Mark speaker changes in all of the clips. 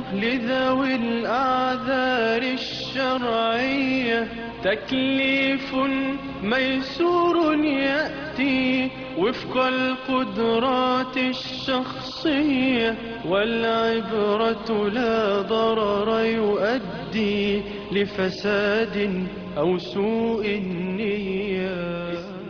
Speaker 1: لذوي الأعذار الشرعية تكليف ميسور يأتي وفق القدرات الشخصية والعبرة لا ضرر يؤدي لفساد أو سوء النية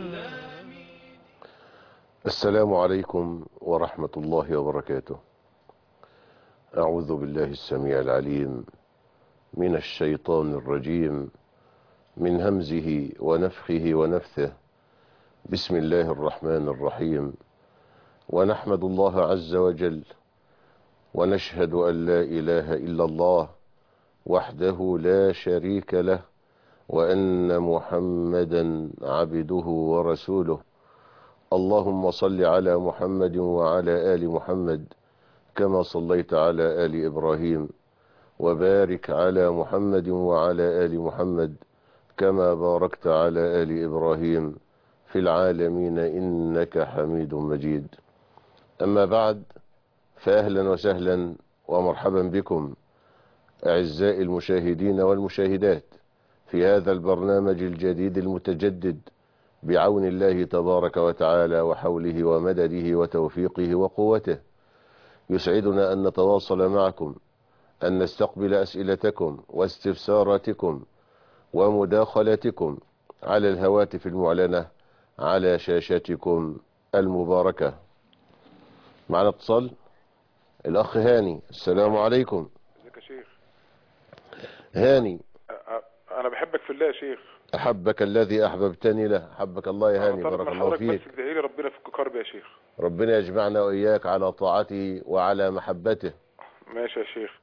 Speaker 2: السلام عليكم ورحمة الله وبركاته أعوذ بالله السميع العليم من الشيطان الرجيم من همزه ونفخه ونفثه بسم الله الرحمن الرحيم ونحمد الله عز وجل ونشهد أن لا إله إلا الله وحده لا شريك له وأن محمدا عبده ورسوله اللهم صل على محمد وعلى آل محمد كما صليت على آل إبراهيم وبارك على محمد وعلى آل محمد كما باركت على آل إبراهيم في العالمين إنك حميد مجيد أما بعد فأهلا وسهلا ومرحبا بكم أعزائي المشاهدين والمشاهدات في هذا البرنامج الجديد المتجدد بعون الله تبارك وتعالى وحوله ومدده وتوفيقه وقوته يسعدنا أن نتواصل معكم أن نستقبل أسئلتكم واستفساراتكم ومداخلتكم على الهواتف المعلنة على شاشتكم المباركة معنا اتصال الأخ هاني السلام عليكم
Speaker 3: ازيك يا شيخ
Speaker 2: هاني
Speaker 3: أ- أ- انا بحبك في الله يا شيخ
Speaker 2: أحبك الذي أحببتني له أحبك الله يا هاني
Speaker 3: طلب
Speaker 2: بارك
Speaker 3: من
Speaker 2: الله
Speaker 3: حضرتك
Speaker 2: فيك
Speaker 3: بس ادعي لي ربنا يفك كربي يا شيخ
Speaker 2: ربنا يجمعنا وإياك على طاعته وعلى محبته
Speaker 3: ماشي يا شيخ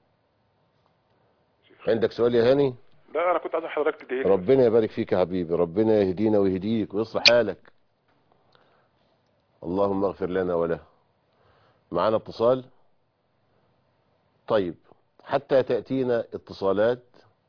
Speaker 2: عندك سؤال يا هاني
Speaker 3: لا انا كنت عايز حضرتك تدعي لي
Speaker 2: ربنا يبارك فيك يا حبيبي ربنا يهدينا ويهديك ويصلح حالك اللهم اغفر لنا وله معنا اتصال طيب حتى تأتينا اتصالات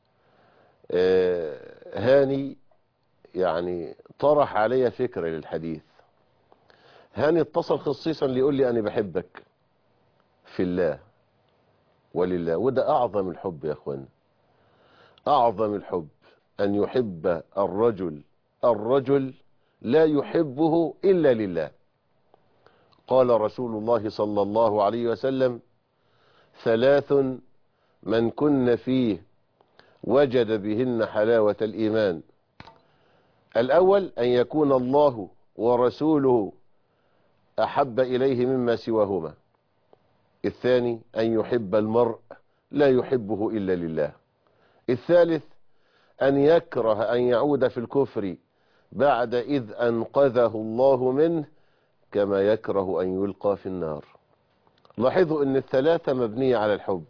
Speaker 2: آه، هاني يعني طرح علي فكرة للحديث هاني اتصل خصيصا ليقول لي أنا بحبك في الله ولله وده أعظم الحب يا أخوان أعظم الحب أن يحب الرجل الرجل لا يحبه إلا لله قال رسول الله صلى الله عليه وسلم ثلاث من كن فيه وجد بهن حلاوة الإيمان الأول أن يكون الله ورسوله أحب إليه مما سواهما الثاني أن يحب المرء لا يحبه إلا لله الثالث أن يكره أن يعود في الكفر بعد إذ أنقذه الله منه كما يكره أن يلقى في النار لاحظوا أن الثلاثة مبنية على الحب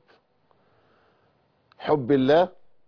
Speaker 2: حب الله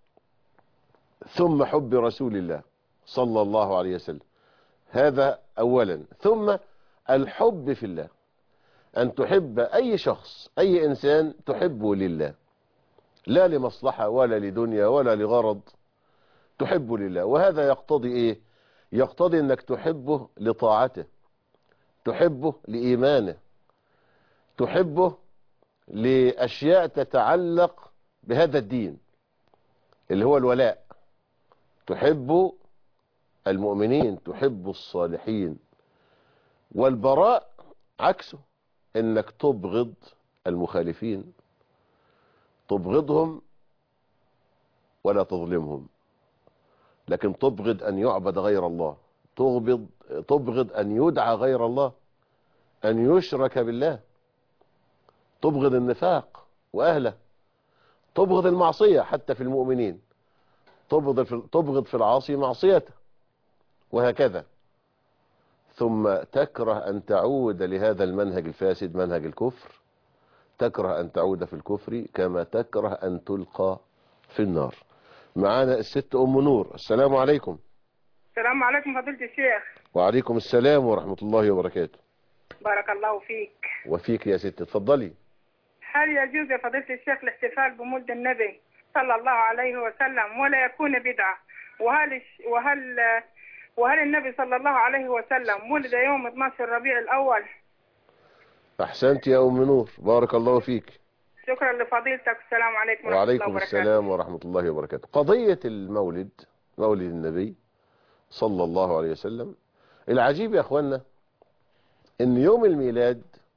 Speaker 2: ثم حب رسول الله صلى الله عليه وسلم هذا أولا ثم الحب في الله أن تحب أي شخص أي إنسان تحبه لله لا لمصلحة ولا لدنيا ولا لغرض تحبه لله وهذا يقتضي ايه يقتضي انك تحبه لطاعته تحبه لإيمانه تحبه لأشياء تتعلق بهذا الدين اللي هو الولاء تحب المؤمنين تحب الصالحين والبراء عكسه انك تبغض المخالفين تبغضهم ولا تظلمهم لكن تبغض أن يعبد غير الله تبغض, تبغض أن يدعى غير الله أن يشرك بالله تبغض النفاق وأهله تبغض المعصية حتى في المؤمنين تبغض في, تبغض في العاصي معصيته وهكذا ثم تكره أن تعود لهذا المنهج الفاسد منهج الكفر تكره أن تعود في الكفر كما تكره أن تلقى في النار معانا الست أم نور السلام عليكم
Speaker 4: السلام عليكم فضيلة الشيخ
Speaker 2: وعليكم السلام ورحمة الله وبركاته
Speaker 4: بارك الله فيك
Speaker 2: وفيك يا ست اتفضلي
Speaker 4: هل يجوز يا فضيلة الشيخ الاحتفال بمولد النبي صلى الله عليه وسلم ولا يكون بدعة وهل وهل وهل النبي صلى الله عليه وسلم ولد يوم 12 ربيع الأول
Speaker 2: أحسنت يا أم نور بارك الله فيك
Speaker 4: شكرا لفضيلتك السلام عليكم ورحمة الله
Speaker 2: وعليكم
Speaker 4: وبركاته
Speaker 2: السلام ورحمة الله وبركاته قضية المولد مولد النبي صلى الله عليه وسلم العجيب يا أخوانا ان يوم الميلاد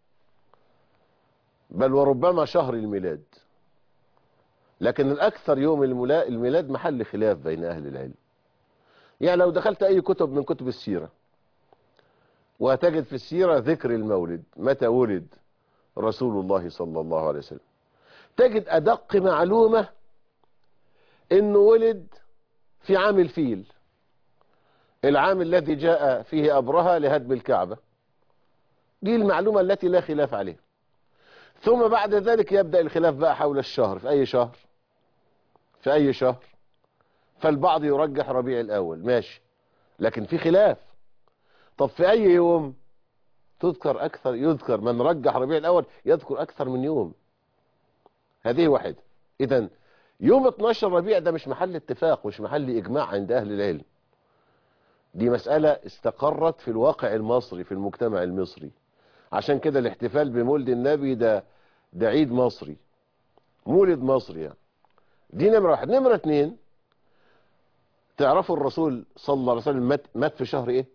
Speaker 2: بل وربما شهر الميلاد لكن الأكثر يوم الملا- الميلاد محل خلاف بين أهل العلم يعني لو دخلت أي كتب من كتب السيرة وهتجد في السيرة ذكر المولد متى ولد رسول الله صلى الله عليه وسلم تجد أدق معلومة إنه ولد في عام الفيل العام الذي جاء فيه أبرهة لهدم الكعبة دي المعلومة التي لا خلاف عليها ثم بعد ذلك يبدأ الخلاف بقى حول الشهر في أي شهر في أي شهر فالبعض يرجح ربيع الأول ماشي لكن في خلاف طب في أي يوم تذكر أكثر يذكر من رجح ربيع الأول يذكر أكثر من يوم هذه واحدة إذا يوم 12 ربيع ده مش محل اتفاق مش محل إجماع عند أهل العلم دي مسألة استقرت في الواقع المصري في المجتمع المصري عشان كده الاحتفال بمولد النبي ده ده عيد مصري مولد مصري يعني دي نمرة واحد نمرة اتنين تعرفوا الرسول صلى الله عليه وسلم مات, مات في شهر ايه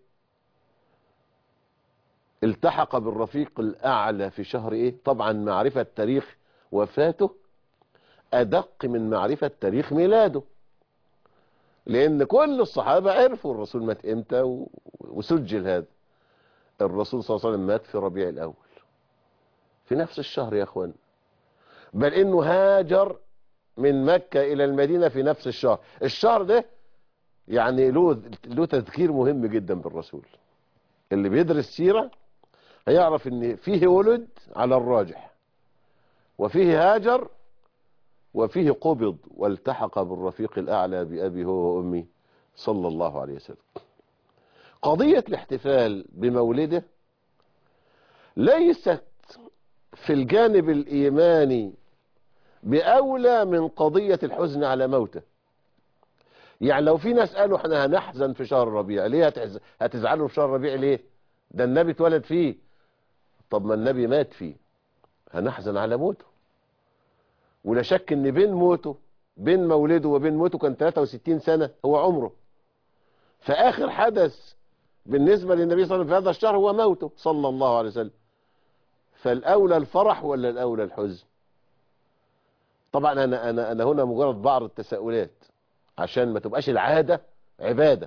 Speaker 2: التحق بالرفيق الأعلى في شهر ايه طبعا معرفة تاريخ وفاته أدق من معرفة تاريخ ميلاده لأن كل الصحابة عرفوا الرسول مات امتى و- وسجل هذا الرسول صلى الله عليه وسلم مات في ربيع الأول في نفس الشهر يا أخوان بل إنه هاجر من مكة إلى المدينة في نفس الشهر الشهر ده يعني له له تذكير مهم جدا بالرسول اللي بيدرس سيرة هيعرف ان فيه ولد على الراجح وفيه هاجر وفيه قبض والتحق بالرفيق الأعلى بأبي هو وأمي صلى الله عليه وسلم قضية الاحتفال بمولده ليست في الجانب الإيماني بأولى من قضية الحزن على موته يعني لو في ناس قالوا احنا هنحزن في شهر ربيع ليه هتحز... هتزعلوا في شهر ربيع ليه ده النبي اتولد فيه طب ما النبي مات فيه هنحزن على موته ولا شك ان بين موته بين مولده وبين موته كان 63 سنة هو عمره فآخر حدث بالنسبة للنبي صلى الله عليه وسلم في هذا الشهر هو موته صلى الله عليه وسلم فالأولى الفرح ولا الأولى الحزن طبعا أنا, أنا, أنا هنا مجرد بعض التساؤلات عشان ما تبقاش العادة عبادة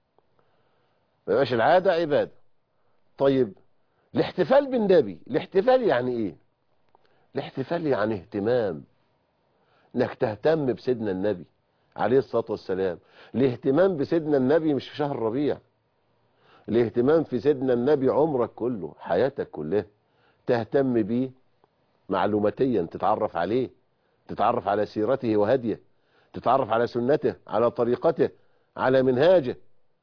Speaker 2: ما يبقاش العادة عبادة طيب الاحتفال بالنبي الاحتفال يعني ايه الاحتفال يعني اهتمام انك تهتم بسيدنا النبي عليه الصلاة والسلام الاهتمام بسيدنا النبي مش في شهر ربيع الاهتمام في سيدنا النبي عمرك كله حياتك كلها تهتم بيه معلوماتيا تتعرف عليه تتعرف على سيرته وهديه تتعرف على سنته على طريقته على منهاجه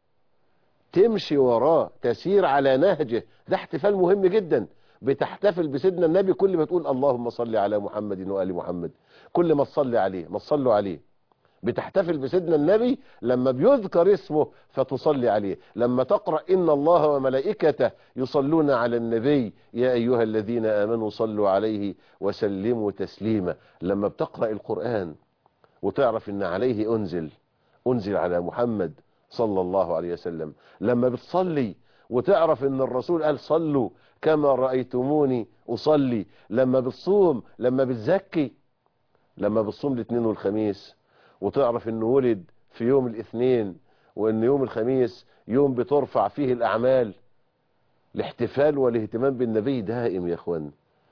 Speaker 2: تمشي وراه تسير على نهجه ده احتفال مهم جدا بتحتفل بسيدنا النبي كل ما تقول اللهم صل على محمد وآل محمد كل ما تصلي عليه ما تصلوا عليه بتحتفل بسيدنا النبي لما بيذكر اسمه فتصلي عليه لما تقرأ إن الله وملائكته يصلون على النبي يا أيها الذين آمنوا صلوا عليه وسلموا تسليما لما بتقرأ القرآن وتعرف إن عليه أنزل أنزل على محمد صلى الله عليه وسلم لما بتصلي وتعرف ان الرسول قال صلوا كما رأيتموني أصلي لما بتصوم لما بتزكي لما بتصوم الاثنين والخميس وتعرف انه ولد في يوم الاثنين وان يوم الخميس يوم بترفع فيه الاعمال الاحتفال والاهتمام بالنبي دائم يا اخوان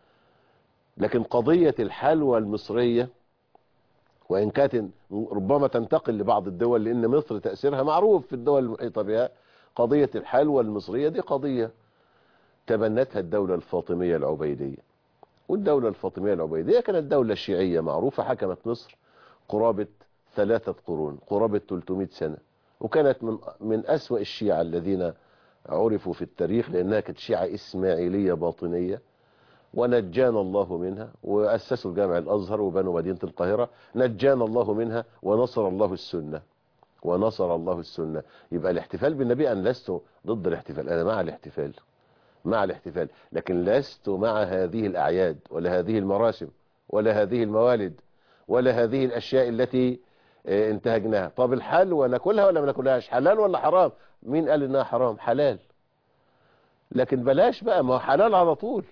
Speaker 2: لكن قضية الحلوى المصرية وإن كانت ربما تنتقل لبعض الدول لأن مصر تأثيرها معروف في الدول المحيطة بها قضية الحلوى المصرية دي قضية تبنتها الدولة الفاطمية العبيدية والدولة الفاطمية العبيدية كانت دولة شيعية معروفة حكمت مصر قرابة ثلاثة قرون قرابة 300 سنة وكانت من من أسوأ الشيعة الذين عرفوا في التاريخ لأنها كانت شيعة إسماعيلية باطنية ونجانا الله منها وأسسوا الجامع الأزهر وبنوا مدينة القاهرة نجانا الله منها ونصر الله السنة ونصر الله السنة يبقى الاحتفال بالنبي أنا لست ضد الاحتفال أنا مع الاحتفال مع الاحتفال لكن لست مع هذه الأعياد ولا هذه المراسم ولا هذه الموالد ولا هذه الأشياء التي آه، انتهجناها طب الحلوى ناكلها ولا ما ناكلهاش حلال ولا حرام مين قال انها حرام حلال لكن بلاش بقى ما هو حلال على طول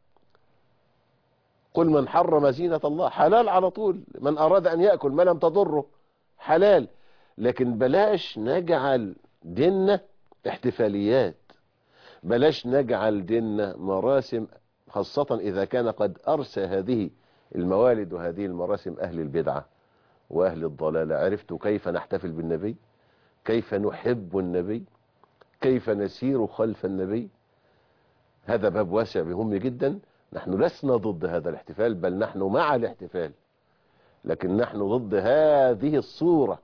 Speaker 2: قل من حرم زينة الله حلال على طول من أراد أن يأكل ما لم تضره حلال لكن بلاش نجعل ديننا احتفاليات بلاش نجعل ديننا مراسم خاصة إذا كان قد أرسى هذه الموالد وهذه المراسم أهل البدعة وأهل الضلالة عرفت كيف نحتفل بالنبي كيف نحب النبي كيف نسير خلف النبي هذا باب واسع مهم جدا نحن لسنا ضد هذا الاحتفال بل نحن مع الاحتفال لكن نحن ضد هذه الصورة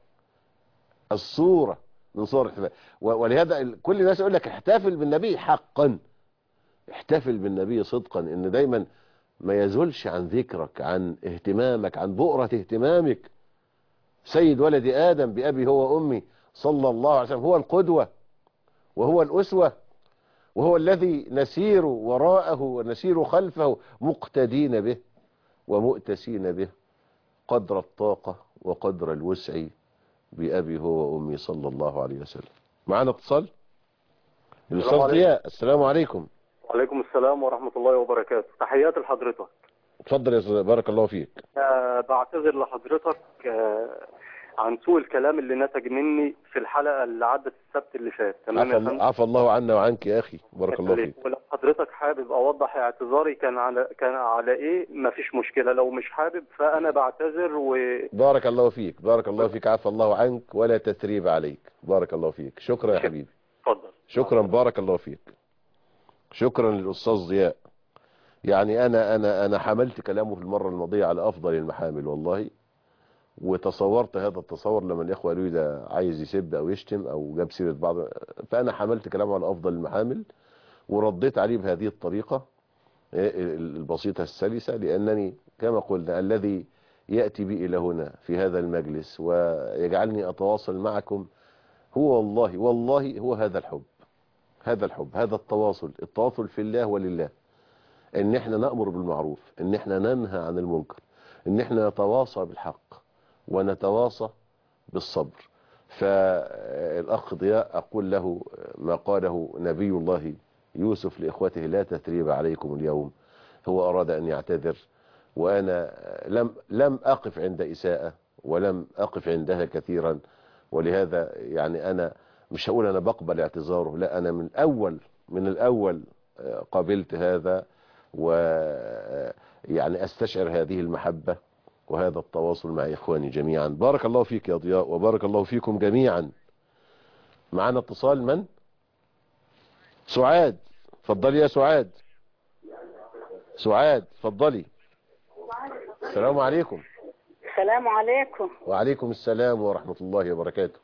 Speaker 2: الصورة من صور الاحتفال و- ولهذا ال- كل الناس يقول لك احتفل بالنبي حقا احتفل بالنبي صدقا ان دايما ما يزولش عن ذكرك عن اهتمامك عن بؤرة اهتمامك سيد ولد آدم بأبي هو وأمي صلى الله عليه وسلم هو القدوة وهو الأسوة وهو الذي نسير وراءه ونسير خلفه مقتدين به ومؤتسين به قدر الطاقة وقدر الوسع بأبي هو وأمي صلى الله عليه وسلم معنا اتصال الأستاذ
Speaker 5: عليكم.
Speaker 2: ضياء السلام عليكم
Speaker 5: وعليكم السلام ورحمة الله وبركاته تحياتي لحضرتك
Speaker 2: اتفضل يا أستاذ بارك الله فيك
Speaker 5: أه بعتذر لحضرتك أه عن سوء الكلام اللي نتج مني في الحلقة اللي عدت السبت اللي فات تمام
Speaker 2: عفى
Speaker 5: يا
Speaker 2: الله,
Speaker 5: فندم
Speaker 2: عفى الله عنا وعنك يا أخي بارك الله فيك
Speaker 5: ولو حضرتك حابب اوضح اعتذاري كان على كان على ايه مفيش مشكلة لو مش حابب فانا بعتذر وشكرا
Speaker 2: بارك الله فيك بارك الله فيك عفى الله عنك ولا تثريب عليك بارك الله فيك شكرا يا حبيبي
Speaker 5: اتفضل
Speaker 2: شكرا بارك الله فيك شكرا للأستاذ ضياء يعني أنا أنا أنا حملت كلامه في المرة الماضية على أفضل المحامل والله وتصورت هذا التصور لما الإخوة قالوا لي ده عايز يسب أو يشتم أو جاب سيرة بعض فأنا حملت كلامه على أفضل المحامل ورديت عليه بهذه الطريقة البسيطة السلسة لأنني كما قلنا الذي يأتي بي إلى هنا في هذا المجلس ويجعلني أتواصل معكم هو والله والله هو هذا الحب هذا الحب هذا التواصل التواصل في الله ولله ان احنا نأمر بالمعروف ان احنا ننهى عن المنكر ان احنا نتواصى بالحق ونتواصى بالصبر فالأخ ضياء أقول له ما قاله نبي الله يوسف لإخوته لا تثريب عليكم اليوم هو أراد أن يعتذر وأنا لم لم أقف عند إساءة ولم أقف عندها كثيرا ولهذا يعني أنا مش هقول أنا بقبل اعتذاره لا أنا من الأول من الأول قبلت هذا ويعني أستشعر هذه المحبة وهذا التواصل مع إخواني جميعا بارك الله فيك يا ضياء وبارك الله فيكم جميعا معنا اتصال من سعاد فضلي يا سعاد سعاد فضلي السلام عليكم
Speaker 6: السلام عليكم
Speaker 2: وعليكم السلام ورحمة الله وبركاته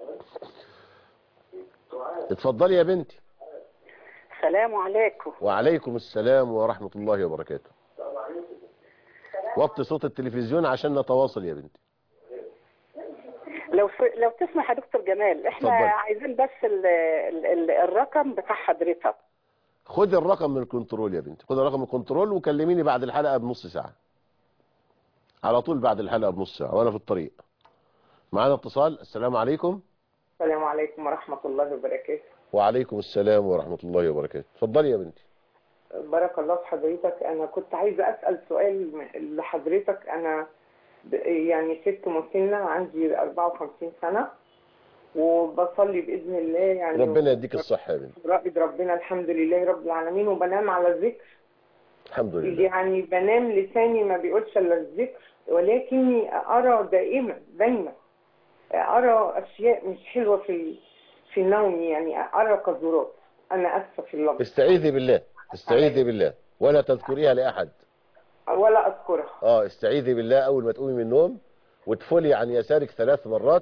Speaker 2: اتفضلي يا بنتي
Speaker 6: السلام عليكم
Speaker 2: وعليكم السلام ورحمة الله وبركاته وطي صوت التلفزيون عشان نتواصل يا بنتي
Speaker 6: لو س... لو تسمح يا دكتور جمال احنا
Speaker 2: اتفضل.
Speaker 6: عايزين بس ال... ال... ال... الرقم بتاع حضرتك
Speaker 2: خد الرقم من الكنترول يا بنتي خد الرقم من الكنترول وكلميني بعد الحلقة بنص ساعة على طول بعد الحلقة بنص ساعة وانا في الطريق معانا اتصال السلام عليكم
Speaker 7: السلام عليكم ورحمة الله وبركاته
Speaker 2: وعليكم السلام ورحمة الله وبركاته اتفضلي يا بنتي
Speaker 7: بارك الله في حضرتك أنا كنت عايزة أسأل سؤال م- لحضرتك أنا ب- يعني ست مسنة عندي 54 سنة وبصلي بإذن الله يعني
Speaker 2: ربنا يديك الصحة يا بنتي
Speaker 7: رائد ربنا الحمد لله رب العالمين وبنام على الذكر
Speaker 2: الحمد لله
Speaker 7: يعني بنام لساني ما بيقولش إلا الذكر ولكني أرى دائما دايما أرى أشياء مش حلوة في في نومي يعني أرى قذورات أنا آسفة في اللفظ
Speaker 2: استعيذي بالله استعيذي بالله ولا تذكريها لأحد
Speaker 7: ولا أذكرها
Speaker 2: اه استعيذي بالله اول ما تقومي من النوم وتفلي عن يسارك ثلاث مرات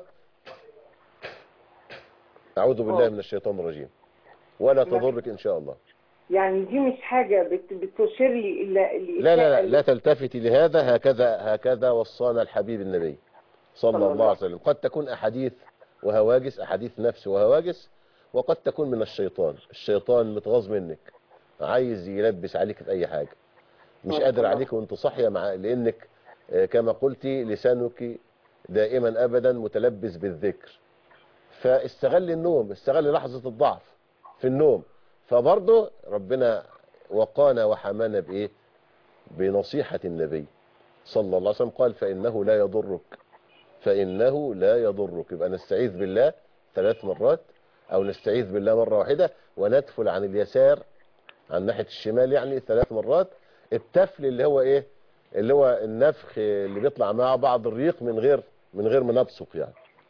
Speaker 2: اعوذ بالله
Speaker 7: آه.
Speaker 2: من الشيطان الرجيم ولا
Speaker 7: نعم.
Speaker 2: تضرك ان شاء الله
Speaker 7: يعني دي مش حاجة بت- بتشير لي إلا إلا
Speaker 2: لا لا لا, لا تلتفتي لهذا هكذا هكذا وصانا الحبيب النبي صلى
Speaker 7: صلى
Speaker 2: الله
Speaker 7: الله.
Speaker 2: عليه وسلم قد تكون احاديث وهواجس احاديث نفس وهواجس وقد تكون من الشيطان الشيطان متغاظ منك عايز يلبس عليك في اي حاجة مش
Speaker 7: آه،
Speaker 2: قادر
Speaker 7: طبعا.
Speaker 2: عليك وانت صاحيه مع لانك آه، كما قلت لسانك دائما أبدا متلبس بالذكر فاستغل النوم استغل لحظة الضعف في النوم فبرضه ربنا وقانا وحمانا بإيه بنصيحة النبي صلى الله عليه وسلم قال فإنه لا يضرك فإنه لا يضرك يبقى نستعيذ بالله ثلاث مرات أو نستعيذ بالله مرة واحدة وندفل عن اليسار عن ناحية الشمال يعني ثلاث مرات التفل اللي هو إيه اللي هو النفخ اللي بيطلع مع بعض الريق من غير من غير ما نبصق يعني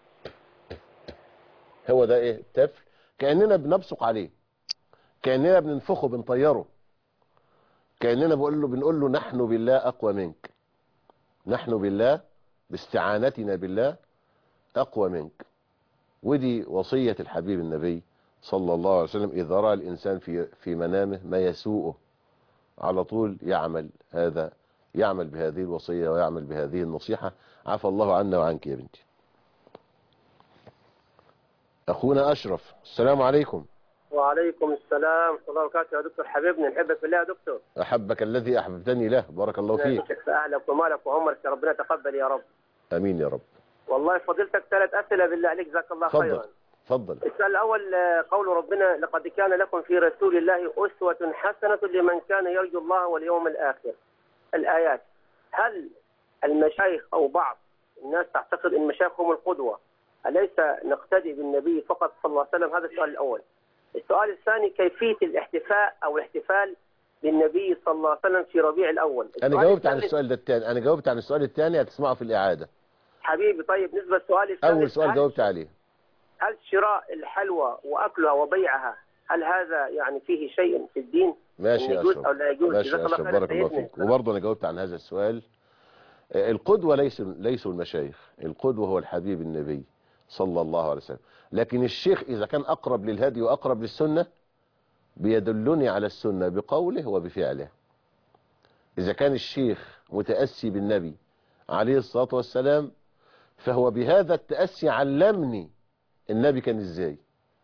Speaker 2: هو ده ايه التفل كأننا بنبصق عليه كأننا بننفخه بنطيره كأننا بقول له بنقول له نحن بالله أقوى منك نحن بالله باستعانتنا بالله أقوى منك ودي وصية الحبيب النبي صلى الله عليه وسلم إذا رأى الإنسان في في منامه ما يسوءه على طول يعمل هذا يعمل بهذه الوصية ويعمل بهذه النصيحة عفى الله عنا وعنك يا بنتي أخونا أشرف السلام عليكم
Speaker 8: وعليكم السلام ورحمة الله وبركاته يا دكتور حبيبنا نحبك بالله يا دكتور
Speaker 2: أحبك الذي أحببتني له بارك الله فيك
Speaker 8: نشكرك في أهلك ومالك وعمرك يا ربنا تقبل يا رب
Speaker 2: أمين يا رب
Speaker 8: والله فضيلتك ثلاث أسئلة بالله عليك جزاك الله
Speaker 2: تفضل
Speaker 8: خيرا
Speaker 2: تفضل
Speaker 8: السؤال الأول آه، قول ربنا لقد كان لكم في رسول الله أسوة حسنة لمن كان يرجو الله واليوم الآخر الآيات هل المشايخ أو بعض الناس تعتقد أن المشايخ هم القدوة أليس نقتدي بالنبي فقط صلى الله عليه وسلم هذا السؤال الأول السؤال الثاني كيفية الاحتفاء أو الاحتفال بالنبي صلى الله عليه وسلم في ربيع الأول
Speaker 2: أنا
Speaker 8: السؤال
Speaker 2: جاوبت عن
Speaker 8: الثالث-
Speaker 2: السؤال ده الثاني أنا جاوبت عن السؤال الثاني هتسمعه في الإعادة
Speaker 8: حبيبي طيب بالنسبة للسؤال الثالث
Speaker 2: أول سؤال
Speaker 8: هل-
Speaker 2: جاوبت عليه
Speaker 8: هل شراء الحلوى واكلها وبيعها هل هذا يعني فيه شيء في الدين؟
Speaker 2: ماشي
Speaker 8: إن
Speaker 2: يا
Speaker 8: يجوز
Speaker 2: أشرف
Speaker 8: او لا يجوز؟
Speaker 2: ماشي
Speaker 8: جزاك
Speaker 2: يا
Speaker 8: الله
Speaker 2: أشرف
Speaker 8: خير
Speaker 2: بارك الله
Speaker 8: سيدنا.
Speaker 2: فيك وبرضه أنا جاوبت عن هذا السؤال آه، القدوة ليس ليسوا المشايخ القدوة هو الحبيب النبي صلى الله عليه وسلم لكن الشيخ إذا كان أقرب للهدي وأقرب للسنة بيدلني على السنة بقوله وبفعله إذا كان الشيخ متأسي بالنبي عليه الصلاة والسلام فهو بهذا التأسي علمني النبي كان إزاي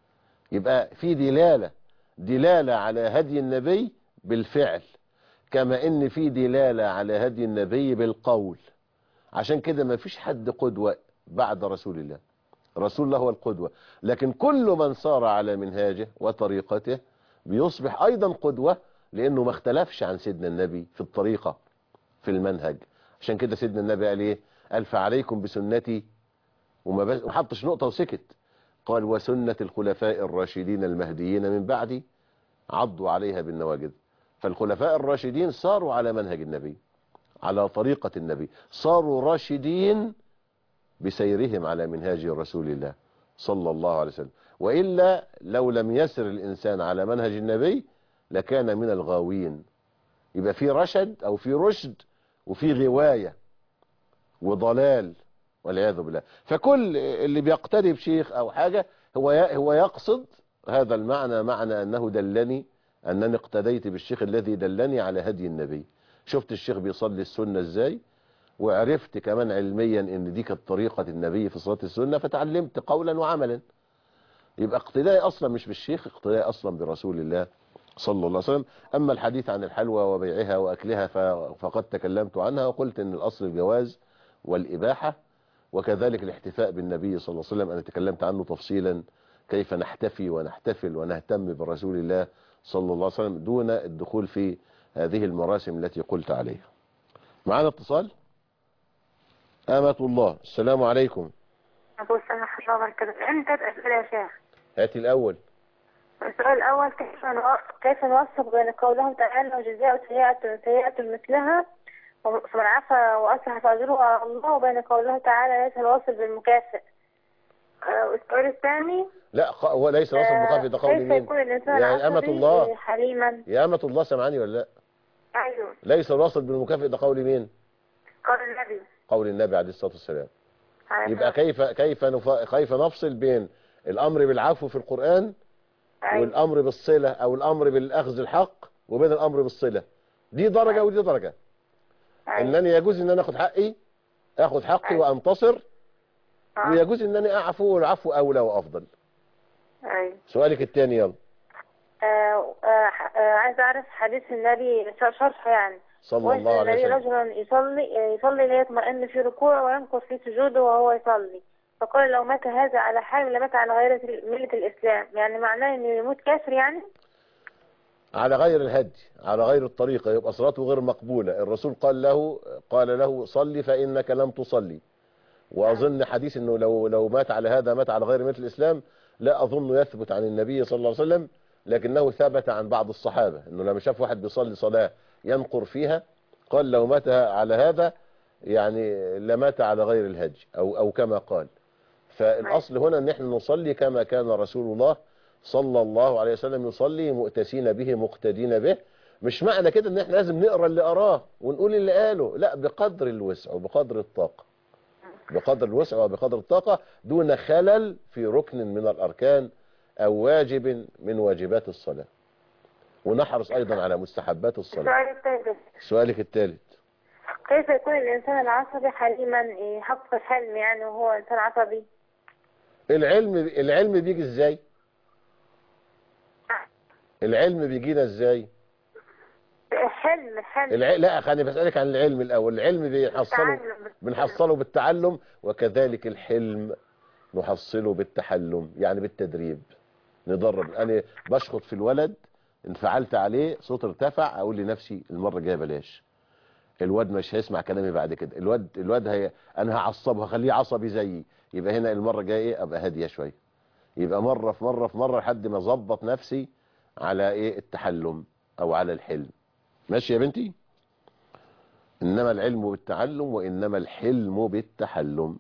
Speaker 2: يبقى في دلالة دلالة على هدي النبي بالفعل كما ان في دلالة على هدي النبي بالقول عشان كده ما فيش حد قدوة بعد رسول الله رسول الله هو القدوة لكن كل من صار على منهاجه وطريقته بيصبح ايضا قدوة لانه ما اختلفش عن سيدنا النبي في الطريقة في المنهج عشان كده سيدنا النبي قال ايه قال فعليكم بسنتي وما بس ما حطش نقطة وسكت قال وسنة الخلفاء الراشدين المهديين من بعدي عضوا عليها بالنواجذ فالخلفاء الراشدين صاروا على منهج النبي على طريقة النبي صاروا راشدين بسيرهم على منهاج رسول الله صلى الله عليه وسلم وإلا لو لم يسر الإنسان على منهج النبي لكان من الغاوين يبقى في رشد أو في رشد وفي غواية وضلال والعياذ بالله فكل اللي بيقتدي بشيخ أو حاجة هو هو يقصد هذا المعنى معنى أنه دلني أنني اقتديت بالشيخ الذي دلني على هدي النبي شفت الشيخ بيصلي السنة ازاي وعرفت كمان علميا ان دي كانت طريقة النبي في صلاة السنة فتعلمت قولا وعملا يبقى اقتدائي اصلا مش بالشيخ اقتدائي اصلا برسول الله صلى الله عليه وسلم اما الحديث عن الحلوى وبيعها واكلها ف- فقد تكلمت عنها وقلت ان الاصل الجواز والاباحة وكذلك الاحتفاء بالنبي صلى الله عليه وسلم انا تكلمت عنه تفصيلا كيف نحتفي ونحتفل ونهتم برسول الله صلى الله عليه وسلم دون الدخول في هذه المراسم التي قلت عليها معنا اتصال آمة الله السلام عليكم
Speaker 9: أبو السلام ورحمة الله وبركاته عندي ثلاث أسئلة يا شيخ
Speaker 2: هاتي الأول
Speaker 9: السؤال الأول كيف نو- كيف نوفق بين قوله تعالى وجزاء سيئة سيئة مثلها فمن عفا وأصلح فأجره على الله وبين قوله تعالى ليس الواصل بالمكافئ آه، والسؤال الثاني
Speaker 2: لا ق- هو ليس وصف
Speaker 9: آه،
Speaker 2: مخافي ده قول
Speaker 9: كيف
Speaker 2: مين
Speaker 9: يكون الإنسان
Speaker 2: يعني أمة
Speaker 9: عصبي
Speaker 2: الله
Speaker 9: حليما
Speaker 2: يا أمة الله سمعني ولا لا
Speaker 9: أيوه
Speaker 2: ليس الواصل بالمكافئ ده قول مين
Speaker 9: قول النبي
Speaker 2: قول النبي عليه الصلاة والسلام
Speaker 9: عليه
Speaker 2: يبقى
Speaker 9: الصلاة
Speaker 2: كيف كيف نف... كيف نفصل بين الأمر بالعفو في القرآن
Speaker 9: أيوه.
Speaker 2: والأمر بالصلة أو الأمر بالأخذ الحق وبين الأمر بالصلة دي درجة ودي درجة
Speaker 9: أيوه.
Speaker 2: انني يجوز ان انا اخد حقي اخد حقي
Speaker 9: أيوة.
Speaker 2: وانتصر
Speaker 9: آه.
Speaker 2: ويجوز ان انا اعفو والعفو اولى وافضل
Speaker 9: أيوه
Speaker 2: سؤالك الثاني يلا
Speaker 9: آه، آه، ح- آه، عايز أعرف حديث النبي شرحه يعني
Speaker 2: صلى الله عليه
Speaker 9: الذي
Speaker 2: وسلم
Speaker 9: رجلا يصلي يصلي ليطمئن في ركوعه وينقص في سجوده وهو يصلي فقال لو مات هذا على حال لمات على غير ملة الإسلام يعني معناه إنه يموت كافر يعني
Speaker 2: على غير الهدي على غير الطريقة يبقى صلاته غير مقبولة الرسول قال له قال له صلي فإنك لم تصلي وأظن حديث أنه لو لو مات على هذا مات على غير مثل الإسلام لا أظن يثبت عن النبي صلى الله عليه وسلم لكنه ثبت عن بعض الصحابة أنه لما شاف واحد بيصلي صلاة ينقر فيها قال لو مات على هذا يعني لمات على غير الهدي أو, أو كما قال فالأصل هنا أن احنا نصلي كما كان رسول الله صلى الله عليه وسلم يصلي مؤتسين به مقتدين به مش معنى كده ان احنا لازم نقرا اللي قراه ونقول اللي قاله لا بقدر الوسع وبقدر الطاقة بقدر الوسع وبقدر الطاقة دون خلل في ركن من الأركان أو واجب من واجبات الصلاة ونحرص أيضا على مستحبات الصلاة
Speaker 9: السؤال الثالث
Speaker 2: سؤالك الثالث
Speaker 9: كيف يكون الإنسان العصبي حليما يحقق الحلم يعني وهو إنسان عصبي
Speaker 2: العلم العلم بيجي ازاي العلم بيجينا ازاي
Speaker 9: الحلم الحلم
Speaker 2: الع... لا خليني بسألك عن العلم الأول العلم بنحصله
Speaker 9: التعلم.
Speaker 2: بنحصله بالتعلم وكذلك الحلم نحصله بالتحلم يعني بالتدريب ندرب أنا بشخط في الولد ان فعلت عليه صوت ارتفع أقول لنفسي المرة الجايه بلاش الواد مش هيسمع كلامي بعد كده الواد الواد هي انا هعصبه هخليه عصبي زيي يبقى هنا المرة الجايه ايه ابقى هاديه شويه يبقى مرة في مرة في مرة لحد ما اظبط نفسي على ايه التحلم او على الحلم ماشي يا بنتي انما العلم بالتعلم وانما الحلم بالتحلم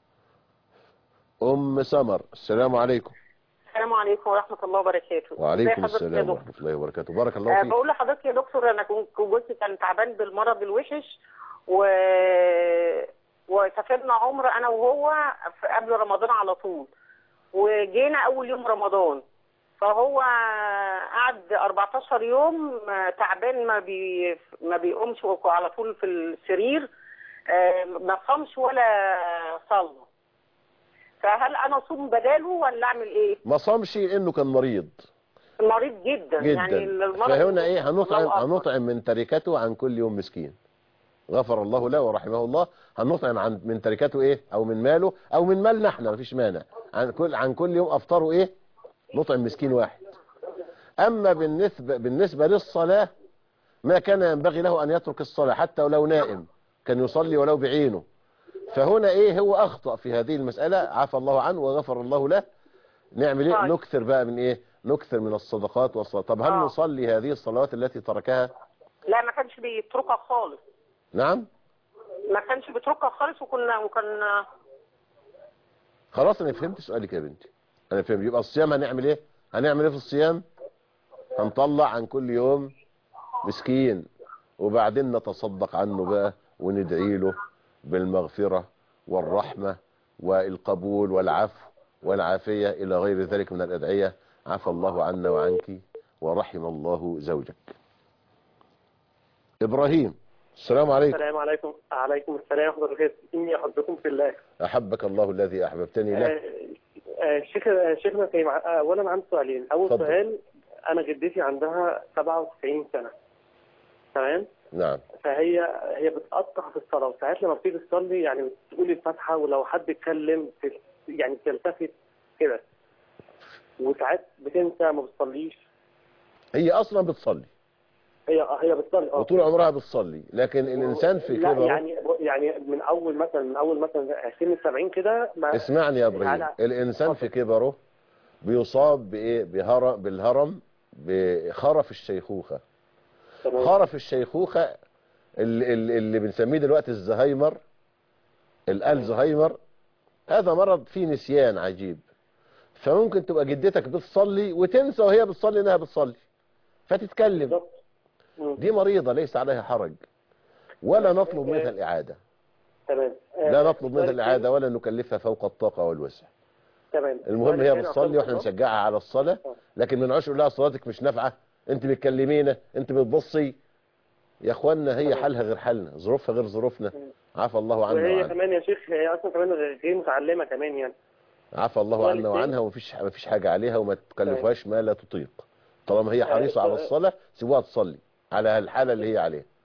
Speaker 2: ام سمر السلام عليكم
Speaker 6: السلام عليكم ورحمة الله وبركاته
Speaker 2: وعليكم
Speaker 6: ازي حضرتك يا
Speaker 2: السلام
Speaker 6: دكتور؟
Speaker 2: ورحمة الله وبركاته بارك الله
Speaker 6: آه،
Speaker 2: فيك
Speaker 6: بقول لحضرتك يا دكتور انا كنت جوزي كان تعبان بالمرض الوحش و وسافرنا عمره انا وهو في- قبل رمضان على طول وجينا اول يوم رمضان فهو قعد 14 يوم آه، تعبان ما بي ما بيقومش على طول في السرير آه، ما صامش ولا صلى فهل انا اصوم بداله ولا اعمل ايه؟
Speaker 2: ما صامش انه كان مريض
Speaker 6: مريض جدا,
Speaker 2: جدا
Speaker 6: يعني المرض
Speaker 2: فهنا ايه هنطعم
Speaker 6: الله أكبر.
Speaker 2: هنطعم من تركته عن كل يوم مسكين غفر الله له ورحمه الله هنطعم عن من تركته ايه او من ماله او من مالنا احنا مفيش مانع عن كل عن كل يوم افطره ايه نطعم مسكين واحد اما بالنسبه بالنسبه للصلاه ما كان ينبغي له ان يترك الصلاه حتى ولو نائم كان يصلي ولو بعينه فهنا ايه هو اخطا في هذه المساله عفى الله عنه وغفر الله له نعمل ايه
Speaker 6: طيب.
Speaker 2: نكثر بقى من ايه نكثر من الصدقات والصلاه طب هل
Speaker 6: آه.
Speaker 2: نصلي هذه الصلوات التي تركها
Speaker 6: لا ما كانش بيتركها خالص
Speaker 2: نعم
Speaker 6: ما كانش بيتركها خالص وكنا وكان
Speaker 2: خلاص انا فهمت سؤالك يا بنتي انا فهمت يبقى الصيام هنعمل ايه هنعمل ايه في الصيام هنطلع عن كل يوم مسكين وبعدين نتصدق عنه بقى وندعي له بالمغفرة والرحمة والقبول والعفو والعافية إلى غير ذلك من الأدعية عفى الله عنا وعنك ورحم الله زوجك إبراهيم السلام عليكم
Speaker 5: السلام عليكم عليكم السلام ورحمة الله وبركاته إني أحبكم في الله
Speaker 2: أحبك الله الذي أحببتني له
Speaker 5: آه، آه، شيخ آه، شيخنا كريم آه، أولا عندي سؤالين أول
Speaker 2: اتفضل.
Speaker 5: سؤال أنا جدتي عندها 97 سنة تمام
Speaker 2: نعم
Speaker 5: فهي هي بتقطع في الصلاة وساعات لما بتيجي تصلي يعني بتقول الفاتحة ولو حد اتكلم بت- يعني بتلتفت كده وساعات بتنسى ما بتصليش
Speaker 2: هي أصلا بتصلي
Speaker 5: هي هي بتصلي اه
Speaker 2: وطول عمرها بتصلي لكن الإنسان في
Speaker 5: لا
Speaker 2: كبره
Speaker 5: يعني يعني من اول مثلا من اول مثلا سن 70 كده ما
Speaker 2: اسمعني يا ابراهيم
Speaker 5: على-
Speaker 2: الانسان في كبره بيصاب بايه بهرم بالهرم بخرف الشيخوخه
Speaker 5: تمام.
Speaker 2: خرف الشيخوخه اللي, اللي اللي بنسميه دلوقتي الزهايمر الالزهايمر هذا مرض فيه نسيان عجيب فممكن تبقى جدتك بتصلي وتنسى وهي بتصلي انها بتصلي فتتكلم
Speaker 5: بالظبط. مم.
Speaker 2: دي مريضه ليس عليها حرج ولا نطلب منها الاعاده
Speaker 5: تمام آه،
Speaker 2: لا نطلب منها
Speaker 5: السؤال
Speaker 2: الاعاده ولا نكلفها فوق الطاقه والوسع
Speaker 5: تمام
Speaker 2: المهم
Speaker 5: السؤال
Speaker 2: هي
Speaker 5: الثاني
Speaker 2: بتصلي واحنا
Speaker 5: أخوكم
Speaker 2: نشجعها على الصلاة لكن ما نقعدش نقول لها صلاتك مش نافعة انت بتكلمينا انت بتبصي يا اخوانا هي حالها غير حالنا ظروفها غير ظروفنا عفى الله عنا
Speaker 5: وهي
Speaker 2: وعنها
Speaker 5: كمان يا شيخ هي اصلا كمان غير متعلمه كمان يعني
Speaker 2: عفى الله
Speaker 5: السؤال
Speaker 2: عنا
Speaker 5: الثاني.
Speaker 2: وعنها ومفيش مفيش حاجة عليها وما تكلفهاش ما لا تطيق طالما هي حريصة على
Speaker 5: السؤال-
Speaker 2: الصلاة سيبوها تصلي على الحالة اللي هي عليها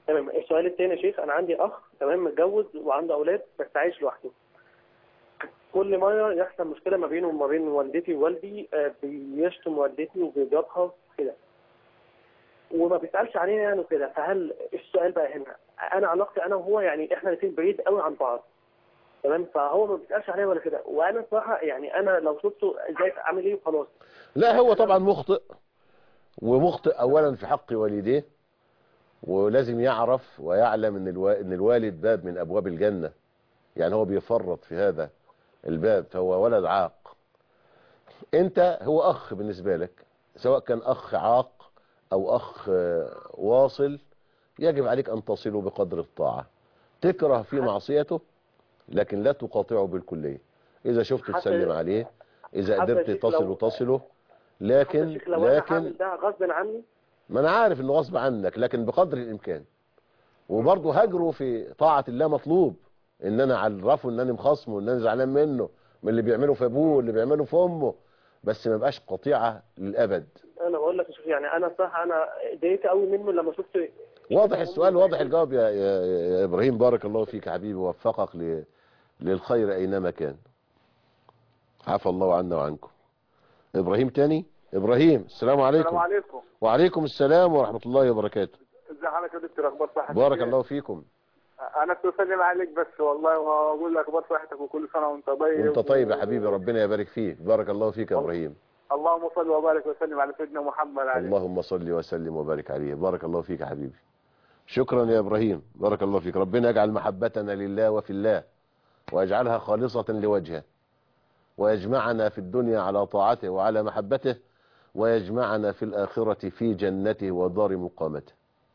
Speaker 5: تمام السؤال الثاني يا شيخ انا عندي اخ تمام متجوز وعنده اولاد بس عايش لوحده كل مره يحصل مشكله ما بينه وما بين والدتي ووالدي آه، بيشتم والدتي وبيضربها كده وما بيسالش علينا يعني وكده فهل السؤال بقى هنا انا علاقتي انا وهو يعني احنا الاثنين بعيد قوي عن بعض تمام فهو ما بيسالش عليا ولا كده وانا صراحه يعني انا لو شفته ازاي اعمل ايه وخلاص
Speaker 2: لا هو طبعا مخطئ ومخطئ اولا في حق والديه ولازم يعرف ويعلم ان الوا- ان الوالد باب من ابواب الجنه يعني هو بيفرط في هذا الباب فهو ولد عاق انت هو اخ بالنسبه لك سواء كان اخ عاق او اخ آه، واصل يجب عليك ان تصله بقدر الطاعه تكره في معصيته لكن لا تقاطعه بالكليه اذا شفته
Speaker 5: حتى-
Speaker 2: تسلم عليه اذا
Speaker 5: حتى
Speaker 2: قدرت
Speaker 5: يا شيخ لو-
Speaker 2: تصله تصله
Speaker 5: حتى
Speaker 2: لكن
Speaker 5: الشيخ لو انا
Speaker 2: لكن
Speaker 5: هعمل ده غصب عني
Speaker 2: ما انا عارف انه غصب عنك لكن بقدر الامكان وبرضه هجره في طاعة الله مطلوب ان انا اعرفه ان انا مخصمه ان انا زعلان منه من اللي بيعمله في ابوه واللي بيعمله في امه بس ما بقاش قطيعة للابد
Speaker 5: انا بقول لك يا شيخ يعني انا صح انا اتضايقت قوي منه لما شفت
Speaker 2: واضح السؤال واضح الجواب يا, يا, يا ابراهيم بارك الله فيك يا حبيبي ووفقك ل... للخير اينما كان عفى الله عنا وعنكم ابراهيم تاني ابراهيم السلام عليكم
Speaker 3: السلام عليكم
Speaker 2: وعليكم السلام ورحمة الله وبركاته
Speaker 3: ازي حضرتك يا دكتور اخبار صحتك
Speaker 2: بارك
Speaker 3: إيه؟
Speaker 2: الله فيكم
Speaker 3: انا كنت بسلم عليك بس والله وهقول لك اخبار صحتك وكل سنه وانت طيب
Speaker 2: وانت طيب يا حبيبي ربنا يبارك فيك بارك الله فيك يا ابراهيم
Speaker 3: اللهم صل وبارك وسلم على سيدنا محمد عليه
Speaker 2: اللهم صل وسلم وبارك عليه بارك الله فيك يا حبيبي شكرا يا ابراهيم بارك الله فيك ربنا يجعل محبتنا لله وفي الله ويجعلها خالصة لوجهه ويجمعنا في الدنيا على طاعته وعلى محبته ويجمعنا في الآخرة في جنته ودار مقامته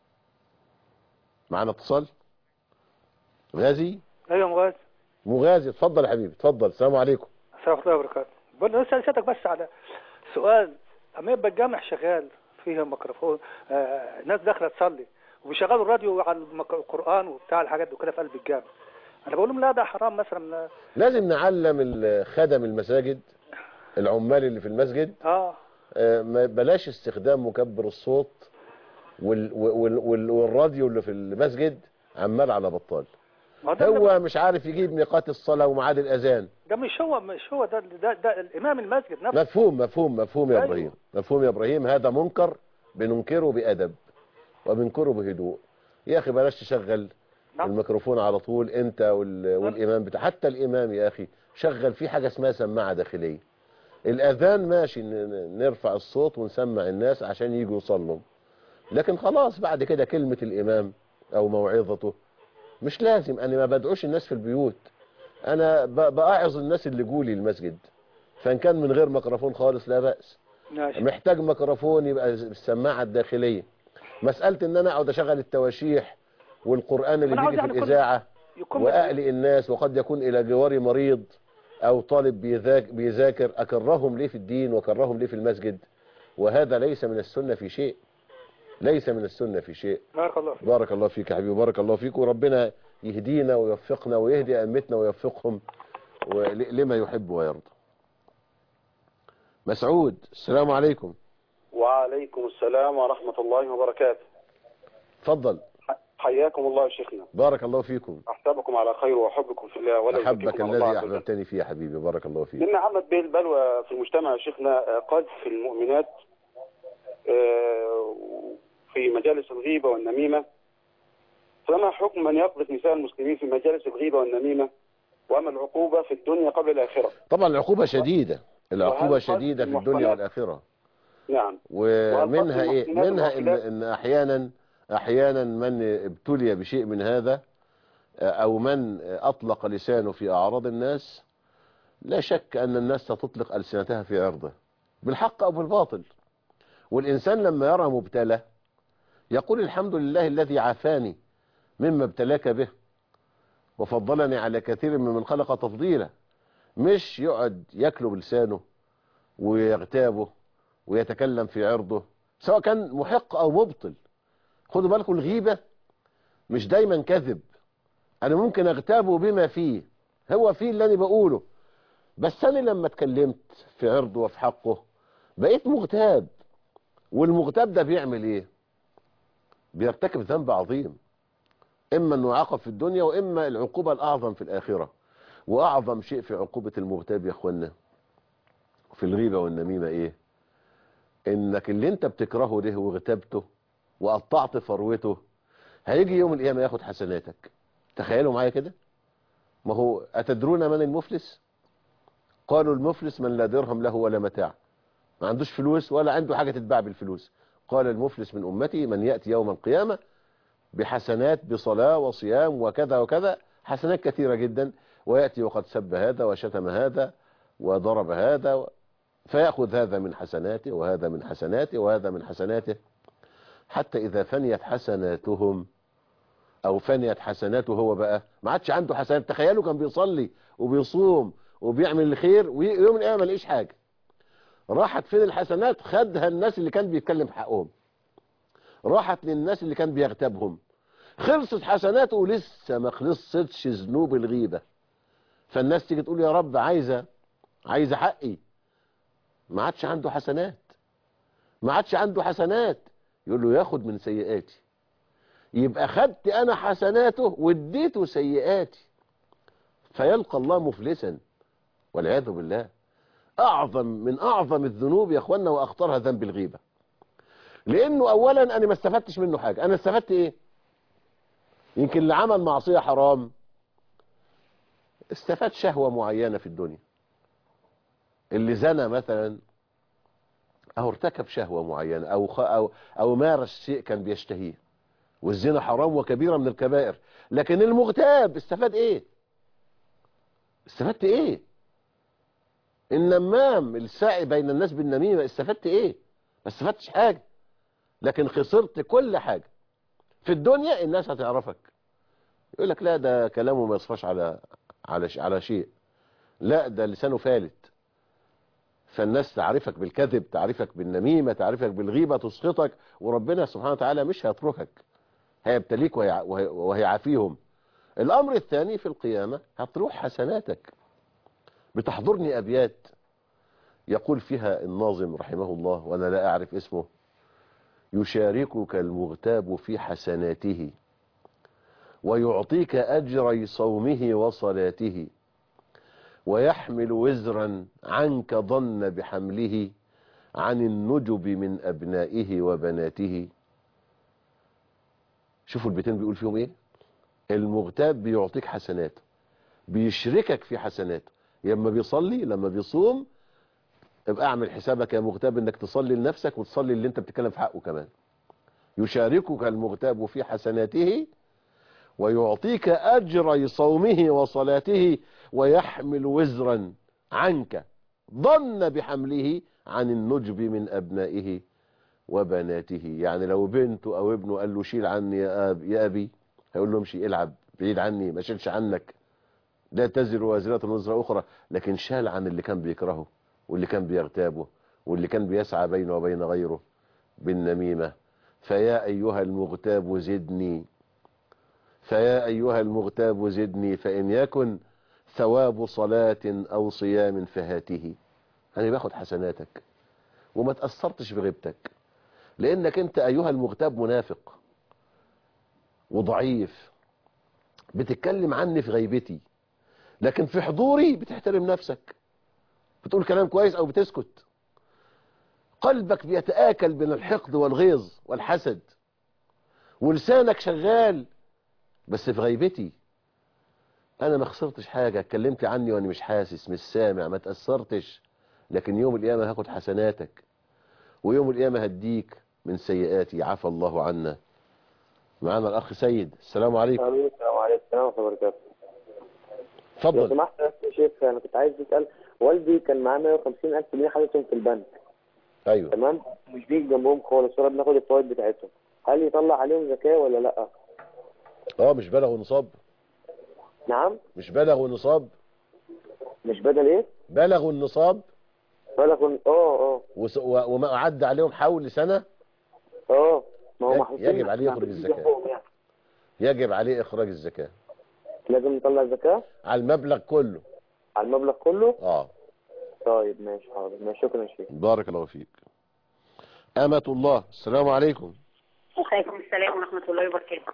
Speaker 2: معنا اتصال غازي
Speaker 10: ايوه مغاز
Speaker 2: مغازي اتفضل يا حبيبي اتفضل السلام عليكم
Speaker 10: السلام الله وبركاته بقول له سألتك بس على سؤال اما يبقى الجامع شغال فيه ميكروفون آه ناس داخله تصلي وبيشغلوا الراديو على المك- القران وبتاع الحاجات دي وكده في قلب الجامع انا بقول لهم لا ده حرام مثلا
Speaker 2: لازم نعلم ال- خدم المساجد العمال اللي في المسجد
Speaker 10: اه
Speaker 2: آه، ما بلاش استخدام مكبر الصوت وال وال وال والراديو اللي في المسجد عمال على بطال
Speaker 10: ما ده
Speaker 2: هو مش عارف يجيب ميقات الصلاة وميعاد الأذان
Speaker 10: ده مش هو مش هو ده ده, ده الامام المسجد نفسه
Speaker 2: مفهوم مفهوم مفهوم يا
Speaker 10: أيوه.
Speaker 2: إبراهيم مفهوم يا إبراهيم هذا منكر بننكره بأدب وبنكره بهدوء يا أخي بلاش تشغل
Speaker 10: نعم.
Speaker 2: الميكروفون على طول أنت وال... والإمام بتاع حتى الإمام يا أخي شغل فيه حاجة اسمها سماعة داخلية الأذان ماشي ن- ن- نرفع الصوت ونسمع الناس عشان يجوا يصلوا لكن خلاص بعد كده كلمة الإمام أو موعظته مش لازم أنا ما بدعوش الناس في البيوت أنا ب- بأعظ الناس اللي جولي المسجد فإن كان من غير ميكروفون خالص لا بأس
Speaker 10: ماشي
Speaker 2: محتاج ميكروفون يبقى بالسماعة الداخلية مسألة إن أنا أقعد أشغل التواشيح والقرآن اللي
Speaker 10: أنا عاوز
Speaker 2: بيجي في
Speaker 10: يعني كل-
Speaker 2: الإذاعة
Speaker 10: يكون
Speaker 2: وأقلق الناس وقد يكون إلى جواري مريض أو طالب بيذاك بيذاكر أكرههم ليه في الدين وأكرههم ليه في المسجد وهذا ليس من السنة في شيء ليس من السنة في شيء
Speaker 10: بارك الله فيك
Speaker 2: بارك الله فيك يا حبيبي بارك الله فيك وربنا يهدينا ويوفقنا ويهدي أئمتنا ويوفقهم ول- لما يحب ويرضى مسعود السلام عليكم
Speaker 11: وعليكم السلام ورحمة الله وبركاته
Speaker 2: تفضل
Speaker 11: حياكم الله يا شيخنا
Speaker 2: بارك الله فيكم
Speaker 11: أحسبكم على خير وأحبكم في الله ولا
Speaker 2: أحبك
Speaker 11: يزكيكم
Speaker 2: الذي
Speaker 11: الله عز وجل.
Speaker 2: أحببتني فيه يا حبيبي بارك الله فيك
Speaker 11: لأن عمت به البلوى في المجتمع يا شيخنا آه، قذف المؤمنات آه، في مجالس الغيبة والنميمة فما حكم من يقذف نساء المسلمين في مجالس الغيبة والنميمة وما العقوبة في الدنيا قبل الآخرة
Speaker 2: طبعا العقوبة شديدة العقوبة
Speaker 11: وهل
Speaker 2: شديدة في الدنيا
Speaker 11: المحصنات-
Speaker 2: والآخرة
Speaker 11: نعم
Speaker 2: ومنها
Speaker 11: وهل
Speaker 2: ايه
Speaker 11: المحصنات
Speaker 2: منها ان,
Speaker 11: والغافلات؟
Speaker 2: إن احيانا احيانا من ابتلي بشيء من هذا او من اطلق لسانه في اعراض الناس لا شك ان الناس ستطلق السنتها في عرضه بالحق او بالباطل والانسان لما يرى مبتلى يقول الحمد لله الذي عافاني مما ابتلاك به وفضلني على كثير ممن خلق تفضيلا مش يقعد يكلب لسانه ويغتابه ويتكلم في عرضه سواء كان محق او مبطل خدوا بالكم الغيبة مش دايما كذب انا ممكن اغتابه بما فيه هو فيه اللي انا بقوله بس انا لما اتكلمت في عرضه وفي حقه بقيت مغتاب والمغتاب ده بيعمل ايه بيرتكب ذنب عظيم إما أنه يعاقب في الدنيا وإما العقوبة الأعظم في الآخرة وأعظم شيء في عقوبة المغتاب يا أخوانا في الغيبة والنميمة إيه إنك اللي أنت بتكرهه ده واغتبته وقطعت فروته هيجي يوم القيامة ياخد حسناتك تخيلوا معايا كده ما هو أتدرون من المفلس قالوا المفلس من لا درهم له ولا متاع ما عندوش فلوس ولا عنده حاجة تتباع بالفلوس قال المفلس من أمتي من يأتي يوم القيامة بحسنات بصلاة وصيام وكذا وكذا حسنات كثيرة جدا ويأتي وقد سب هذا وشتم هذا وضرب هذا و... فيأخذ هذا من حسناته وهذا من حسناته وهذا من حسناته حتى إذا فنيت حسناتهم أو فنيت حسناته هو بقى ما عادش عنده حسنات تخيلوا كان بيصلي وبيصوم وبيعمل الخير ويوم القيامة ما لقيش حاجة راحت فين الحسنات خدها الناس اللي كان بيتكلم في حقهم راحت للناس اللي كان بيغتابهم خلصت حسناته ولسه ما خلصتش ذنوب الغيبة فالناس تيجي تقول يا رب عايزة عايزة حقي ما عادش عنده حسنات ما عادش عنده حسنات يقول له ياخد من سيئاتي يبقى خدت انا حسناته واديته سيئاتي فيلقى الله مفلسا والعياذ بالله اعظم من اعظم الذنوب يا اخوانا واخطرها ذنب الغيبه لانه اولا انا ما استفدتش منه حاجه انا استفدت ايه يمكن اللي عمل معصيه حرام استفاد شهوه معينه في الدنيا اللي زنى مثلا او ارتكب شهوه معينه او خ... او او مارس شيء كان بيشتهيه والزنا حرام وكبيره من الكبائر لكن المغتاب استفاد ايه استفدت ايه النمام الساعي بين الناس بالنميمه استفدت ايه ما استفدتش حاجه لكن خسرت كل حاجه في الدنيا الناس هتعرفك يقول لك لا ده كلامه ما يصفاش على على ش- على شيء لا ده لسانه فالت فالناس تعرفك بالكذب تعرفك بالنميمة تعرفك بالغيبة تسقطك وربنا سبحانه وتعالى مش هيتركك هيبتليك وهي- وهي- وهيعافيهم الأمر الثاني في القيامة هتروح حسناتك بتحضرني أبيات يقول فيها الناظم رحمه الله وأنا لا أعرف اسمه يشاركك المغتاب في حسناته ويعطيك أجري صومه وصلاته ويحمل وزرا عنك ظن بحمله عن النجب من أبنائه وبناته شوفوا البيتين بيقول فيهم ايه المغتاب بيعطيك حسنات بيشركك في حسناته لما بيصلي لما بيصوم ابقى اعمل حسابك يا مغتاب انك تصلي لنفسك وتصلي اللي انت بتتكلم في حقه كمان يشاركك المغتاب في حسناته ويعطيك أجر صومه وصلاته ويحمل وزرا عنك ظن بحمله عن النجب من أبنائه وبناته يعني لو بنته أو ابنه قال له شيل عني يا, أب يا أبي هيقول له امشي العب بعيد عني ما شيلش عنك لا تزر وازرة وزر أخرى لكن شال عن اللي كان بيكرهه واللي كان بيغتابه واللي كان بيسعى بينه وبين غيره بالنميمة فيا أيها المغتاب زدني فيا أيها المغتاب زدني فإن يكن ثواب صلاة أو صيام فهاته أنا باخد حسناتك وما تأثرتش بغيبتك لأنك أنت أيها المغتاب منافق وضعيف بتتكلم عني في غيبتي لكن في حضوري بتحترم نفسك بتقول كلام كويس أو بتسكت قلبك بيتآكل من الحقد والغيظ والحسد ولسانك شغال بس في غيبتي انا ما خسرتش حاجة اتكلمت عني وانا مش حاسس مش سامع ما تأثرتش لكن يوم القيامة هاخد حسناتك ويوم القيامة هديك من سيئاتي عفى الله عنا معانا الاخ سيد السلام عليكم
Speaker 12: السلام عليكم ورحمة الله وبركاته لو
Speaker 2: اتفضل
Speaker 12: سمحت يا شيخ انا كنت عايز اسال والدي كان معاه 150 الف جنيه حاططهم في البنك
Speaker 2: ايوه
Speaker 12: تمام مش بيجي جنبهم خالص ولا بناخد الفوائد بتاعتهم هل يطلع عليهم زكاه ولا لا
Speaker 2: اه مش بلغوا نصاب
Speaker 12: نعم
Speaker 2: مش بلغوا نصاب
Speaker 12: مش بدل ايه
Speaker 2: بلغوا النصاب
Speaker 12: بلغوا اه اه
Speaker 2: وس- و- وما عدى عليهم حول سنة
Speaker 12: اه ما هو
Speaker 2: يج-
Speaker 12: محطوطين
Speaker 2: يجب عليه يخرج الزكاة
Speaker 12: جنبهم يعني.
Speaker 2: يجب عليه اخراج الزكاة
Speaker 12: لازم نطلع الزكاه
Speaker 2: على المبلغ كله
Speaker 12: على المبلغ كله
Speaker 2: اه
Speaker 12: طيب ماشي حاضر ماشي شكرا يا شيخ
Speaker 2: بارك الله فيك أمة الله السلام عليكم
Speaker 13: وعليكم السلام ورحمة الله وبركاته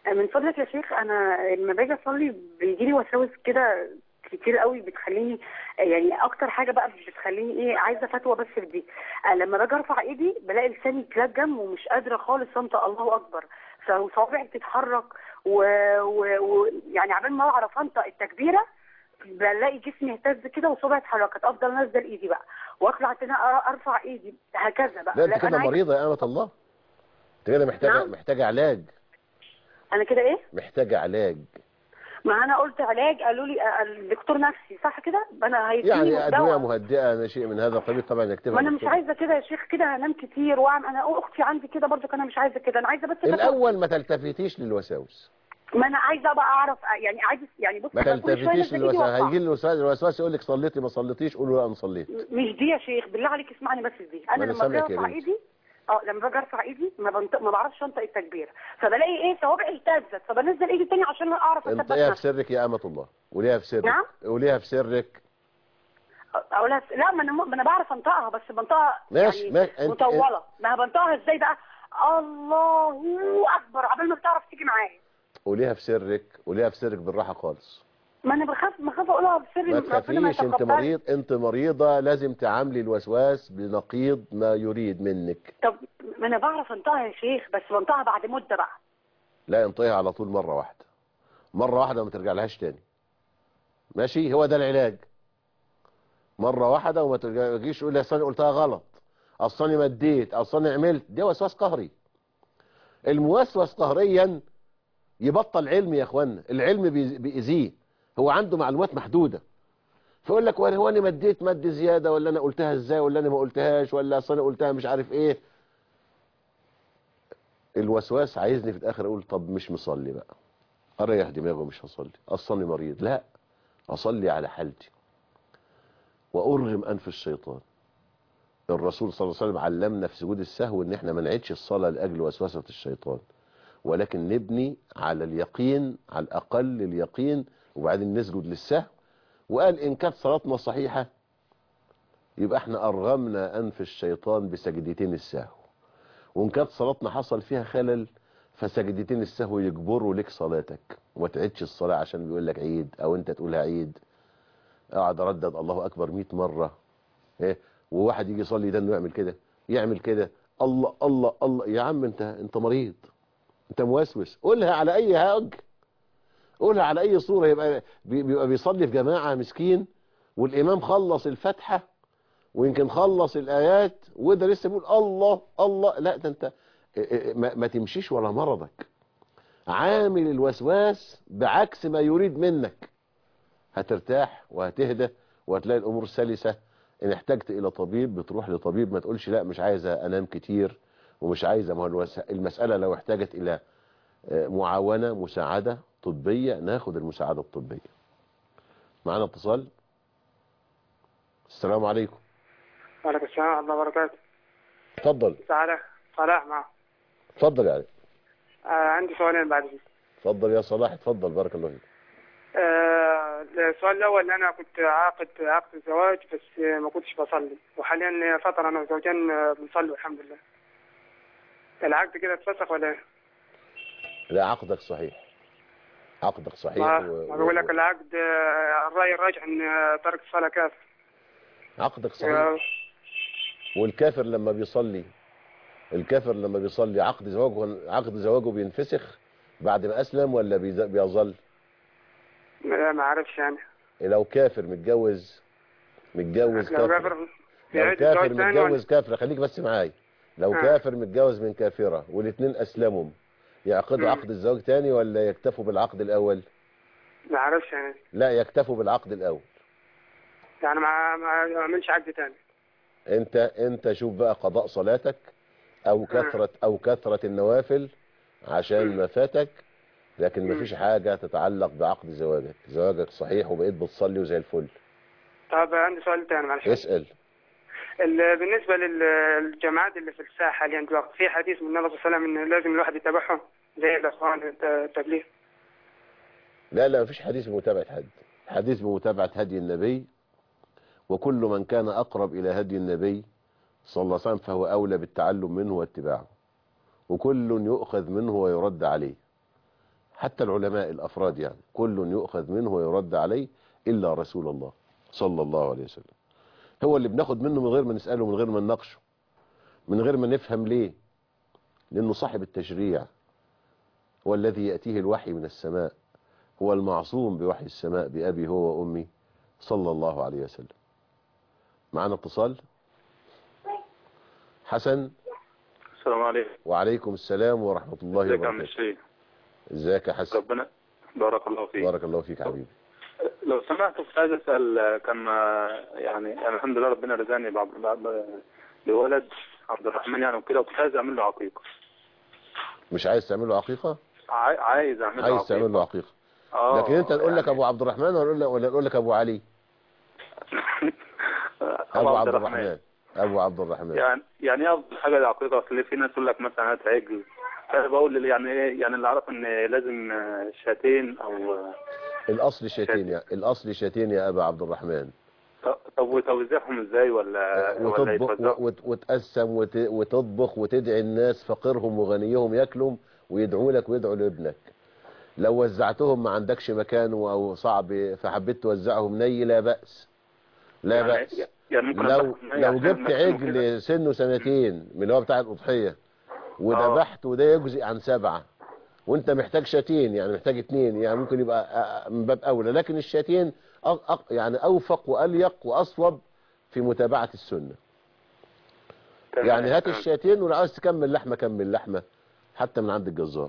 Speaker 13: من فضلك يا شيخ انا لما باجي اصلي بيجي لي وساوس كده كتير قوي بتخليني يعني اكتر حاجه بقى بتخليني ايه عايزه فتوى بس في دي آه، لما باجي ارفع ايدي بلاقي لساني اتلجم ومش قادره خالص انطق الله اكبر فصوابعي بتتحرك ويعني و... و... يعني عبال ما اعرف انطق التكبيره بلاقي جسمي اهتز كده وصوابعي اتحركت افضل انزل ايدي بقى واطلع تاني أر- ارفع ايدي هكذا بقى
Speaker 2: لا انت
Speaker 13: لا،
Speaker 2: كده
Speaker 13: أنا عايزة-
Speaker 2: مريضة يا أمة الله انت كده محتاجة
Speaker 13: نعم.
Speaker 2: محتاجة علاج
Speaker 13: انا كده ايه
Speaker 2: محتاجة علاج
Speaker 13: ما انا قلت علاج قالوا لي آه، الدكتور نفسي صح كده انا هيديني
Speaker 2: يعني أدوية
Speaker 13: دواء.
Speaker 2: مهدئة شيء من هذا القبيل طبعا يكتبها
Speaker 13: ما انا مش
Speaker 2: الدكتور.
Speaker 13: عايزه كده يا شيخ كده انام كتير واعمل انا اختي عندي كده برضو انا مش عايزه كده انا عايزه بس فتوى.
Speaker 2: الأول ما تلتفتيش للوساوس
Speaker 13: ما انا عايزه بقى اعرف يعني عايزه يعني بص
Speaker 2: ما
Speaker 13: أنا كل شوية
Speaker 2: تلتفتيش
Speaker 13: أنزل إيدي
Speaker 2: للوسواس
Speaker 13: وأطلع.
Speaker 2: هيجي لي الوسواس الوسواس يقول لك صليتي ما صليتيش قول له لا انا صليت
Speaker 13: مش دي يا شيخ بالله عليك اسمعني بس دي
Speaker 2: ما
Speaker 13: انا
Speaker 2: أنا
Speaker 13: لما باجي
Speaker 2: سامعك يا
Speaker 13: ارفع
Speaker 2: بنتي.
Speaker 13: ايدي اه لما باجي ارفع ايدي ما بنطق ما بعرفش انطق التكبير فبلاقي ايه صوابعي اهتزت فبنزل ايدي تاني عشان اعرف اثبت
Speaker 2: انطقيها في
Speaker 13: نفسي
Speaker 2: سرك يا أمة الله قوليها في سرك
Speaker 13: نعم؟
Speaker 2: قوليها في سرك
Speaker 13: اقولها لا ما انا ما انا بعرف انطقها بس بنطقها
Speaker 2: ماشي،
Speaker 13: يعني
Speaker 2: ماشي. أنت-
Speaker 13: مطوله ما بنطقها ازاي بقى الله اكبر عبال ما بتعرف تيجي معايا
Speaker 2: قوليها في سرك قوليها في سرك بالراحة خالص
Speaker 13: ما انا بخاف بخاف اقولها بسر
Speaker 2: ما
Speaker 13: ربنا ما
Speaker 2: تخافيش انت
Speaker 13: يتقبلش.
Speaker 2: مريض انت مريضة لازم تعاملي الوسواس بنقيض ما يريد منك
Speaker 13: طب ما انا بعرف انطقها يا شيخ بس بنطقها بعد مده بقى
Speaker 2: لا انطيها على طول مرة واحدة مرة واحدة ما ترجع لهاش تاني ماشي هو ده العلاج مرة واحدة وما ترجعيش تقول لي اصل انا قلتها غلط اصل انا مديت اصل انا عملت ده وسواس قهري الموسوس قهريا يبطل علم يا اخوانا العلم بي- بيأذيه هو عنده معلومات محدودة فيقول لك وانا هو انا مديت مد زيادة ولا انا قلتها ازاي ولا انا ما قلتهاش ولا اصل انا قلتها مش عارف ايه الوسواس عايزني في الاخر اقول طب مش مصلي بقى اريح دماغي ومش هصلي اصلي مريض لا اصلي على حالتي وارغم انف الشيطان الرسول صلى الله عليه وسلم علمنا في سجود السهو ان احنا ما نعيدش الصلاه لاجل وسوسه الشيطان ولكن نبني على اليقين على الاقل اليقين وبعدين نسجد للسهو وقال ان كانت صلاتنا صحيحه يبقى احنا ارغمنا انف الشيطان بسجدتين السهو وان كانت صلاتنا حصل فيها خلل فسجدتين السهو يجبروا لك صلاتك وما تعيدش الصلاه عشان بيقول لك عيد او انت تقولها عيد اقعد اردد الله اكبر 100 مره ايه وواحد يجي يصلي ده انه يعمل كده يعمل كده الله الله الله يا عم انت انت مريض انت موسوس قولها على اي هاج قولها على اي صوره يبقى بي- بيبقى بيصلي في جماعه مسكين والامام خلص الفاتحه ويمكن خلص الايات وده لسه بيقول الله الله لا ده انت ما, ما تمشيش ورا مرضك عامل الوسواس بعكس ما يريد منك هترتاح وهتهدى وهتلاقي الامور سلسه ان احتجت الى طبيب بتروح لطبيب ما تقولش لا مش عايزه انام كتير ومش عايزه ما هو الوس- المساله لو احتاجت الى آه، معاونه مساعده طبيه ناخد المساعده الطبيه معانا اتصال السلام عليكم
Speaker 3: وعليكم السلام ورحمة الله وبركاته
Speaker 2: اتفضل
Speaker 3: صالح صلاح معه
Speaker 2: اتفضل يعني
Speaker 3: آه عندي سؤالين بعد كده
Speaker 2: اتفضل يا صلاح اتفضل بارك الله فيك
Speaker 3: آه السؤال الأول أنا كنت عاقد عقد الزواج بس ما كنتش بصلي وحاليا فترة أنا وزوجين آه، بنصلي والحمد لله العقد كده اتفسخ ولا إيه؟
Speaker 2: لا عقدك صحيح عقدك صحيح
Speaker 3: ما
Speaker 2: و...
Speaker 3: ما بقول لك العقد آه، الرأي الراجح إن آه، ترك الصلاة كافر
Speaker 2: عقدك صحيح
Speaker 3: آه،
Speaker 2: والكافر لما بيصلي الكافر لما بيصلي عقد زواجه عقد زواجه بينفسخ بعد ما اسلم ولا بيز- بيظل
Speaker 3: لا ما أعرفش يعني
Speaker 2: لو كافر متجوز متجوز
Speaker 3: لو
Speaker 2: كافر
Speaker 3: كافر
Speaker 2: لو
Speaker 3: بيعيد
Speaker 2: كافر
Speaker 3: الزواج تاني ولا
Speaker 2: متجوز كافر خليك بس معايا لو
Speaker 3: آه.
Speaker 2: كافر متجوز من كافرة والاثنين اسلموا يعقدوا
Speaker 3: مم.
Speaker 2: عقد الزواج تاني ولا يكتفوا بالعقد الاول
Speaker 3: ما أعرفش يعني
Speaker 2: لا يكتفوا بالعقد الاول
Speaker 3: يعني ما ما أعملش عقد تاني
Speaker 2: انت انت شوف بقى قضاء صلاتك او كثرة او كثرة النوافل عشان ما فاتك لكن مفيش حاجة تتعلق بعقد زواجك زواجك صحيح وبقيت بتصلي وزي الفل
Speaker 3: طب عندي سؤال تاني معلش
Speaker 2: اسأل
Speaker 3: ال- بالنسبة لل- للجماعات اللي في الساحة حاليا دلوقتي في حديث من النبي صلى الله عليه وسلم إن لازم الواحد يتابعهم زي الإخوان الت- التبليغ
Speaker 2: لا لا مفيش حديث بمتابعة حد حديث بمتابعة هدي النبي وكل من كان أقرب إلى هدي النبي صلى الله عليه وسلم فهو أولى بالتعلم منه واتباعه وكل يؤخذ منه ويرد عليه حتى العلماء الأفراد يعني كل يؤخذ منه ويرد عليه إلا رسول الله صلى الله عليه وسلم هو اللي بناخد منه من غير ما نسأله من غير ما نناقشه من غير ما نفهم ليه لأنه صاحب التشريع هو الذي يأتيه الوحي من السماء هو المعصوم بوحي السماء بأبي هو وأمي صلى الله عليه وسلم معنا اتصال حسن
Speaker 14: السلام عليكم
Speaker 2: وعليكم السلام ورحمة الله
Speaker 14: ازيك يا عم
Speaker 2: وبركاته
Speaker 14: الشيخ
Speaker 2: ازيك يا حسن
Speaker 14: ربنا بارك الله فيك
Speaker 2: بارك الله فيك حبيبي
Speaker 14: لو سمحت كنت عايز اسال كان يعني انا الحمد لله ربنا رزقني بعب- بعب- بولد عبد الرحمن يعني وكده وكنت عايز اعمل له عقيقه
Speaker 2: مش عايز تعمل له عقيقة
Speaker 14: عاي- عايز اعمل له
Speaker 2: عايز
Speaker 14: عقيقه
Speaker 2: تعمل له عقيقة
Speaker 14: اه
Speaker 2: لكن انت نقول لك ابو عبد الرحمن ولا نقول لك ولا نقول لك ابو علي ابو عبد الرحمن ابو عبد الرحمن
Speaker 14: يعني يعني ايه افضل حاجه العقيقه اصل في ناس تقول لك مثلا هات عجل انا بقول يعني ايه يعني اللي اعرف ان لازم شاتين او
Speaker 2: الاصل شاتين يا الاصل شاتين يا ابا عبد الرحمن
Speaker 14: طب وتوزيعهم ازاي ولا ولا
Speaker 2: وتطبخ
Speaker 14: يتوزعوا
Speaker 2: وت- وتقسم وت- وتطبخ وتدعي الناس فقيرهم وغنيهم ياكلوا ويدعوا لك ويدعوا لابنك لو وزعتهم ما عندكش مكان او صعب فحبيت توزعهم ني لا بأس لا
Speaker 14: يعني-
Speaker 2: بأس
Speaker 14: يعني ممكن
Speaker 2: لو
Speaker 14: أذبحهم ني
Speaker 2: لو
Speaker 14: عشان
Speaker 2: جبت
Speaker 14: نقسمه كده؟
Speaker 2: عجل سنه سنتين من اللي هو بتاع الأضحية وذبحت وده يجزئ عن سبعة وانت محتاج شاتين يعني محتاج اتنين يعني ممكن يبقى أ- أ- من باب اولى لكن الشاتين أق أق يعني اوفق واليق واصوب في متابعة السنة
Speaker 14: تمام،
Speaker 2: يعني هات
Speaker 14: تمام.
Speaker 2: الشاتين ولو عاوز تكمل لحمة كمل لحمة حتى من عند الجزار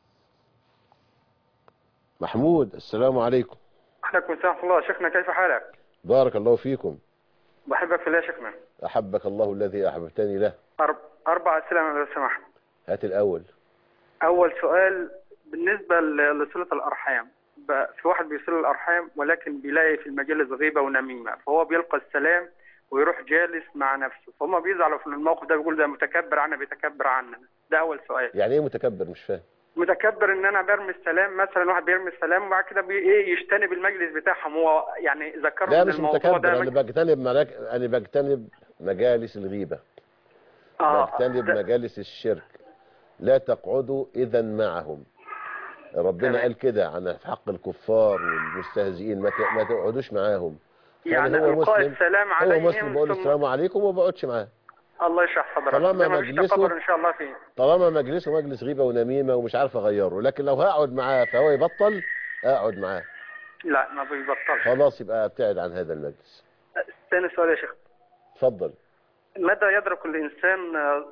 Speaker 2: محمود السلام عليكم
Speaker 3: عليكم السلام ورحمة الله شيخنا كيف حالك؟
Speaker 2: بارك الله فيكم
Speaker 3: بحبك في الله يا شيخنا
Speaker 2: أحبك الله الذي أحببتني له
Speaker 3: أرب... أربع أسئلة لو سمحت
Speaker 2: هات الأول
Speaker 3: أول سؤال بالنسبة ل- لصلة الأرحام ب- في واحد بيصل الأرحام ولكن بيلاقي في المجالس غيبة ونميمة فهو بيلقى السلام ويروح جالس مع نفسه فهم بيزعلوا في الموقف ده بيقول ده متكبر عنا بيتكبر عننا ده أول سؤال
Speaker 2: يعني إيه متكبر مش فاهم
Speaker 3: متكبر ان انا برمي السلام مثلا واحد بيرمي السلام وبعد كده بي ايه يجتنب المجلس بتاعهم هو يعني ذكرهم
Speaker 2: لا
Speaker 3: ان
Speaker 2: مش
Speaker 3: الموضوع
Speaker 2: متكبر
Speaker 3: ده
Speaker 2: أنا
Speaker 3: مج...
Speaker 2: بجتنب ملاك... أنا بجتنب مجالس الغيبة
Speaker 3: آه،
Speaker 2: بجتنب
Speaker 3: ده-
Speaker 2: مجالس الشرك لا تقعدوا إذا معهم ربنا
Speaker 3: تمام.
Speaker 2: قال كده عن في حق الكفار والمستهزئين ما ت- ما تقعدوش معاهم
Speaker 3: يعني
Speaker 2: هو
Speaker 3: القاء
Speaker 2: مسلم
Speaker 3: السلام
Speaker 2: هو
Speaker 3: عليهم
Speaker 2: مسلم بقول
Speaker 3: ثم-
Speaker 2: السلام عليكم وما بقعدش معاه
Speaker 3: الله يشرح صدرك
Speaker 2: طالما
Speaker 3: ده مفيش
Speaker 2: مجلسه-
Speaker 3: تكبر ان شاء الله فيه
Speaker 2: طالما مجلسه مجلس غيبة ونميمة ومش عارف أغيره لكن لو هقعد معاه فهو يبطل أقعد معاه
Speaker 3: لا ما بيبطلش
Speaker 2: خلاص يبقى ابتعد عن هذا المجلس
Speaker 3: ثاني سؤال يا شيخ
Speaker 2: اتفضل
Speaker 3: متى يدرك الانسان